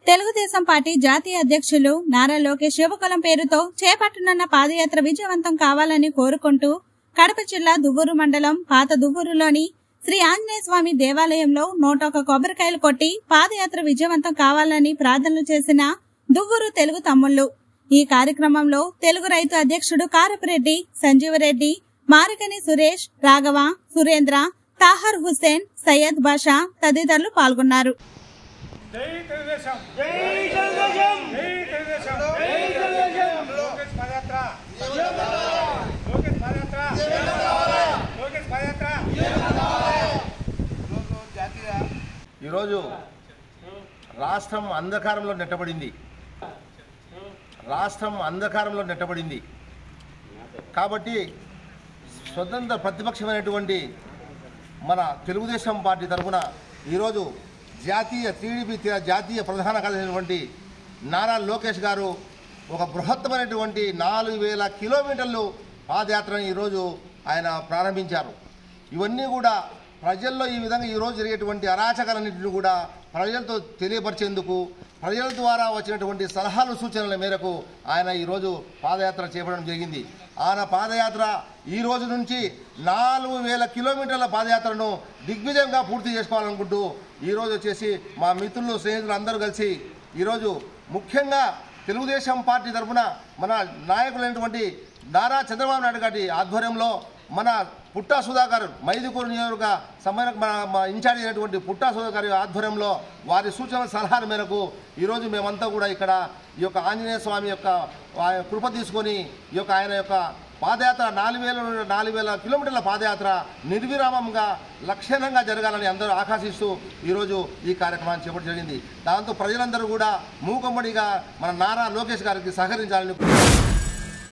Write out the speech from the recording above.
Telugu Desam party జాతీయ అధ్యక్షులు నారా లోకేష్ యువకులం పేరుతో చేపట్టనున్న పాదయాత్ర విజయవంతం కావాలని కోరుకుంటూ కడప జిల్లా దువ్వూరు మండలం పాత దువ్వూరులోని శ్రీ ఆంజనేయ స్వామి దేవాలయంలో నూట ఒక కొబ్బరికాయలు కొట్టి పాదయాత్ర విజయవంతం కావాలని ప్రార్థనలు చేసిన దువ్వూరు తెలుగు తమ్ముళ్లు ఈ కార్యక్రమంలో తెలుగు రైతు అధ్యక్షుడు కారపురెడ్డి సంజీవరెడ్డి మారికని సురేష్ రాఘవ సురేంద్ర తాహర్ హుస్సేన్ సయ్యద్ బాషా తదితరులు పాల్గొన్నారు జై తెలుగుదేశం జై తెలుగుదేశం జై తెలుగుదేశం జై తెలుగుదేశం లోకేష్ పాదయాత్ర లోకేష్ పాదయాత్ర లోకేష్ పాదయాత్ర ఈరోజు రాష్ట్రం అంధకారంలో నెట్టబడింది రాష్ట్రం అంధకారంలో నెట్టబడింది కాబట్టి స్వతంత్ర ప్రతిపక్షమైనటువంటి మన తెలుగుదేశం పార్టీ తరఫున ఈరోజు జాతీయ టీడీపీ జాతీయ ప్రధాన కార్యదర్శి నారా లోకేష్ గారు ఒక బృహత్తమైనటువంటి నాలుగు వేల కిలోమీటర్లు పాదయాత్రను ఈరోజు ఆయన ప్రారంభించారు ఇవన్నీ కూడా ప్రజల్లో ఈ విధంగా ఈరోజు జరిగేటువంటి అరాచకాలన్నింటినీ కూడా ప్రజలతో తెలియపరిచేందుకు ప్రజల ద్వారా వచ్చినటువంటి సలహాలు సూచనల మేరకు ఆయన ఈరోజు పాదయాత్ర చేపట్టడం జరిగింది ఆయన పాదయాత్ర ఈ రోజు నుంచి నాలుగు వేల కిలోమీటర్ల పాదయాత్రను దిగ్విజయంగా పూర్తి చేసుకోవాలనుకుంటూ ఈరోజు వచ్చేసి మా మిత్రులు స్నేహితులు అందరూ కలిసి ఈరోజు ముఖ్యంగా తెలుగుదేశం పార్టీ తరఫున మన నాయకులైనటువంటి నారా చంద్రబాబు నాయుడు గారి ఆధ్వర్యంలో మన పుట్టా సుధాకర్ మైదుకూరు నియోజకవర్గ సమయ మన మా ఇన్ఛార్జ్ అయినటువంటి పుట్టా సుధాకర్ ఆధ్వర్యంలో వారి సూచనల సలహాల మేరకు ఈరోజు మేమంతా కూడా ఇక్కడ ఈ యొక్క ఆంజనేయ స్వామి యొక్క ఆ కృప తీసుకొని ఈ యొక్క ఆయన యొక్క పాదయాత్ర నాలుగు వేల నుండి నాలుగు వేల కిలోమీటర్ల పాదయాత్ర నిర్విరామంగా లక్షణంగా జరగాలని అందరూ ఆకాశిస్తూ ఈరోజు ఈ కార్యక్రమాన్ని చేపట్టడం జరిగింది దాంతో ప్రజలందరూ కూడా మూకమ్మడిగా మన నారా లోకేష్ గారికి సహకరించాలని